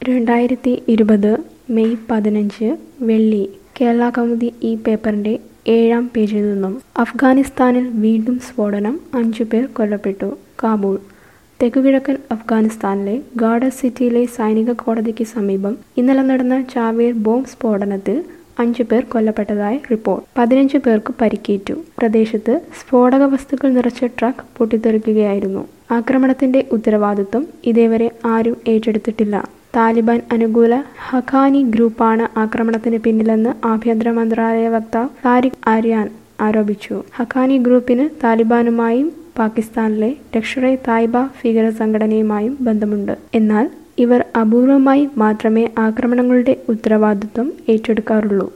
രണ്ടായിരത്തി ഇരുപത് മെയ് പതിനഞ്ച് വെള്ളി കേരള കൗമുദി ഈ പേപ്പറിന്റെ ഏഴാം പേജിൽ നിന്നും അഫ്ഗാനിസ്ഥാനിൽ വീണ്ടും സ്ഫോടനം അഞ്ചു പേർ കൊല്ലപ്പെട്ടു കാബൂൾ തെക്കുകിഴക്കൻ അഫ്ഗാനിസ്ഥാനിലെ ഗാഡ സിറ്റിയിലെ സൈനിക കോടതിക്ക് സമീപം ഇന്നലെ നടന്ന ചാവേർ ബോംബ് സ്ഫോടനത്തിൽ അഞ്ചു പേർ കൊല്ലപ്പെട്ടതായി റിപ്പോർട്ട് പതിനഞ്ച് പേർക്ക് പരിക്കേറ്റു പ്രദേശത്ത് സ്ഫോടക വസ്തുക്കൾ നിറച്ച ട്രക്ക് പൊട്ടിത്തെറിക്കുകയായിരുന്നു ആക്രമണത്തിന്റെ ഉത്തരവാദിത്വം ഇതേവരെ ആരും ഏറ്റെടുത്തിട്ടില്ല താലിബാൻ അനുകൂല ഹഖാനി ഗ്രൂപ്പാണ് ആക്രമണത്തിന് പിന്നിലെന്ന് ആഭ്യന്തര മന്ത്രാലയ വക്താവ് താരിഖ് ആര്യാൻ ആരോപിച്ചു ഹഖാനി ഗ്രൂപ്പിന് താലിബാനുമായും പാകിസ്ഥാനിലെ ലഷ്കർ എ തായ്ബ ഭീകര സംഘടനയുമായും ബന്ധമുണ്ട് എന്നാൽ ഇവർ അപൂർവമായി മാത്രമേ ആക്രമണങ്ങളുടെ ഉത്തരവാദിത്വം ഏറ്റെടുക്കാറുള്ളൂ